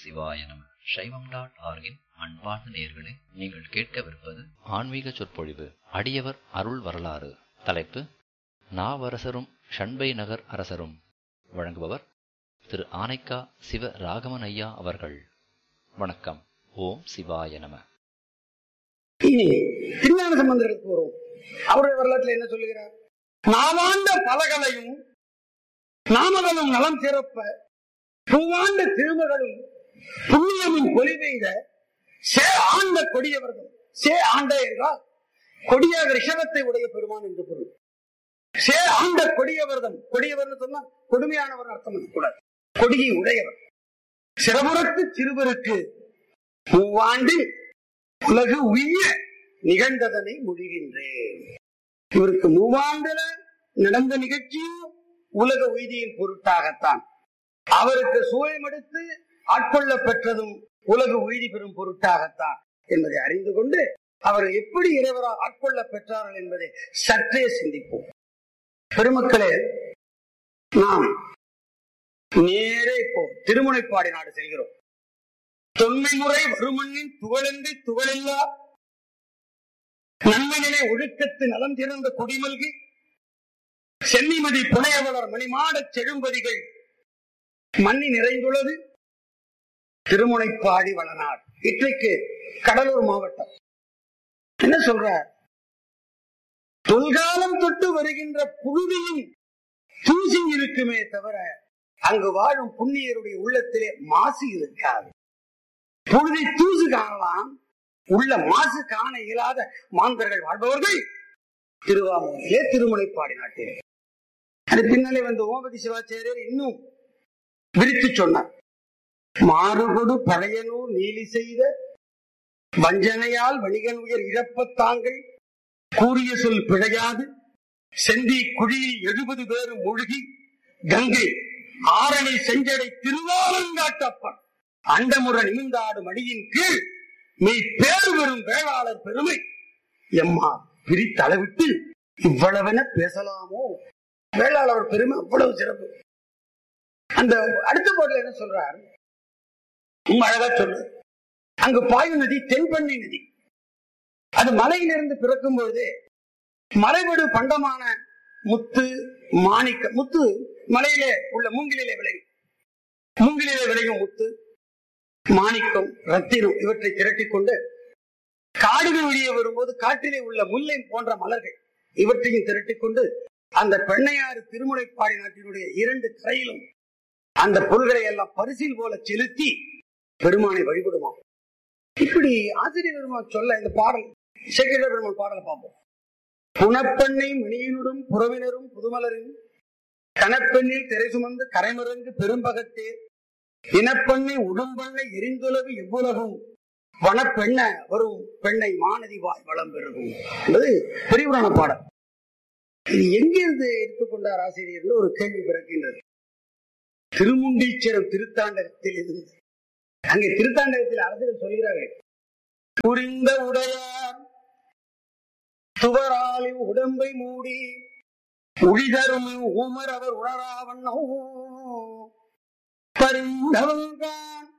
சிவாய நம சைவம் டாட் ஆர்கின் அன்பார்ந்த நேயர்களே நீங்கள் கேட்கவிருப்பது ஆன்மீக சொற்பொழிவு அடியவர் அருள் வரலாறு தலைப்பு நாவரசரும் ஷண்பை நகர் அரசரும் வழங்குபவர் திரு ஆனைக்கா சிவ ராகவன் ஐயா அவர்கள் வணக்கம் ஓம் சிவாய நம இனி திருஞான சம்பந்தருக்கு வரும் அவருடைய வரலாற்றுல என்ன சொல்லுகிறார் நாவாண்ட பலகலையும் நாமகளும் நலம் சிறப்ப பூவாண்ட திருமகளும் புண்ணியமும் பொலிவெய்த சே ஆண்ட கொடியவர்கள் சே ஆண்ட என்றால் கொடியாக ரிஷபத்தை உடைய பெருமான் என்று பொருள் சே ஆண்ட கொடியவர்தம் கொடியவர்னு சொன்னா கொடுமையானவர் அர்த்தம் கூடாது கொடியை உடையவர் சிறபுறத்து சிறுவருக்கு மூவாண்டு உலகு உய்ய நிகழ்ந்ததனை மொழிகின்றேன் இவருக்கு மூவாண்டுல நடந்த நிகழ்ச்சியும் உலக உய்தியின் பொருட்டாகத்தான் அவருக்கு சுயமெடுத்து ஆட்கொள்ள பெற்றதும் உலக உய்தி பெறும் பொருட்டாகத்தான் என்பதை அறிந்து கொண்டு அவர் எப்படி இறைவரால் ஆட்கொள்ள பெற்றார்கள் என்பதை சற்றே சிந்திப்போம் பெருமக்களே நாம் நேரே இப்போ திருமுனைப்பாடி நாடு செல்கிறோம் தொன்மை முறை வருமண்ணின் துகளென்று துகளில்லா நன்மையிலே ஒழுக்கத்து நலம் திறந்த குடிமல்கி சென்னிமதி புனையவளர் மணிமாடச் செழும்பதிகள் மண்ணி நிறைந்துள்ளது திருமுனைப்பாடி வளநாடு இன்றைக்கு கடலூர் மாவட்டம் என்ன சொல்ற தொல்காலம் தொட்டு வருகின்ற புழுதியும் தூசி இருக்குமே தவிர அங்கு வாழும் புண்ணியருடைய உள்ளத்திலே மாசு இருக்காது புழுதி தூசு காணலாம் உள்ள மாசு காண இயலாத மாந்தர்கள் வாழ்பவர்கள் திருவாமூரிலே திருமுனைப்பாடி நாட்டிலே அது பின்னாலே வந்த ஓமதி சிவாச்சாரியர் இன்னும் விரித்து சொன்னார் மாறுகொடு பழையனூர் நீலி செய்த வஞ்சனையால் வணிகன் உயர் இழப்பத்தாங்கள் கூறிய சொல் பிழையாது செந்தி குழியில் எழுபது பேரும் மூழ்கி கங்கை ஆரணி செஞ்சடை திருவாலங்காட்டப்பன் அண்டமுற நிமிந்தாடு மடியின் கீழ் நீ பேறு பெறும் வேளாளர் பெருமை எம்மா பிரித்தளவிட்டு இவ்வளவென பேசலாமோ வேளாளர் பெருமை அவ்வளவு சிறப்பு அந்த அடுத்த பாடல என்ன சொல்றார் ரொம்ப அழகா சொல்லு அங்கு பாயும் நதி தென்பண்ணை நதி அது மலையிலிருந்து பிறக்கும் பொழுது மலைவடு பண்டமான முத்து மாணிக்க முத்து மலையிலே உள்ள மூங்கிலே விளையும் மூங்கிலே விளையும் முத்து மாணிக்கம் ரத்தினம் இவற்றை திரட்டிக் கொண்டு காடுகள் வெளியே வரும்போது காட்டிலே உள்ள முல்லை போன்ற மலர்கள் இவற்றையும் திரட்டிக் கொண்டு அந்த பெண்ணையாறு திருமுனைப்பாடி நாட்டினுடைய இரண்டு கரையிலும் அந்த பொருள்களை எல்லாம் பரிசில் போல செலுத்தி பெருமானை வழிபடுமாம் இப்படி ஆசிரியர் பெருமான் சொல்ல இந்த பாடல் சேகர பெருமான் பாடலை பார்ப்போம் புனப்பெண்ணை மணியினுடன் புறவினரும் புதுமலரின் கனப்பெண்ணில் திரை சுமந்து கரைமறந்து பெரும்பகத்தே இனப்பெண்ணை உடம்பண்ணை எரிந்துலகு எவ்வுலகும் வனப்பெண்ண வரும் பெண்ணை மானதி வாய் வளம் பெருகும் என்பது பெரியவரான பாடல் இது எங்கிருந்து எடுத்துக்கொண்டார் ஆசிரியர் ஒரு கேள்வி பிறக்கின்றது திருமுண்டீச்சரம் திருத்தாண்டகத்தில் இருந்து அங்கே திருத்தாண்டகத்தில் அரசர்கள் சொல்கிறார்கள் புரிந்த உடையார் துவராலி உடம்பை மூடி உழிதரும் ஊமர் அவர் உணராவண்ணோ பரிந்தவன்கான்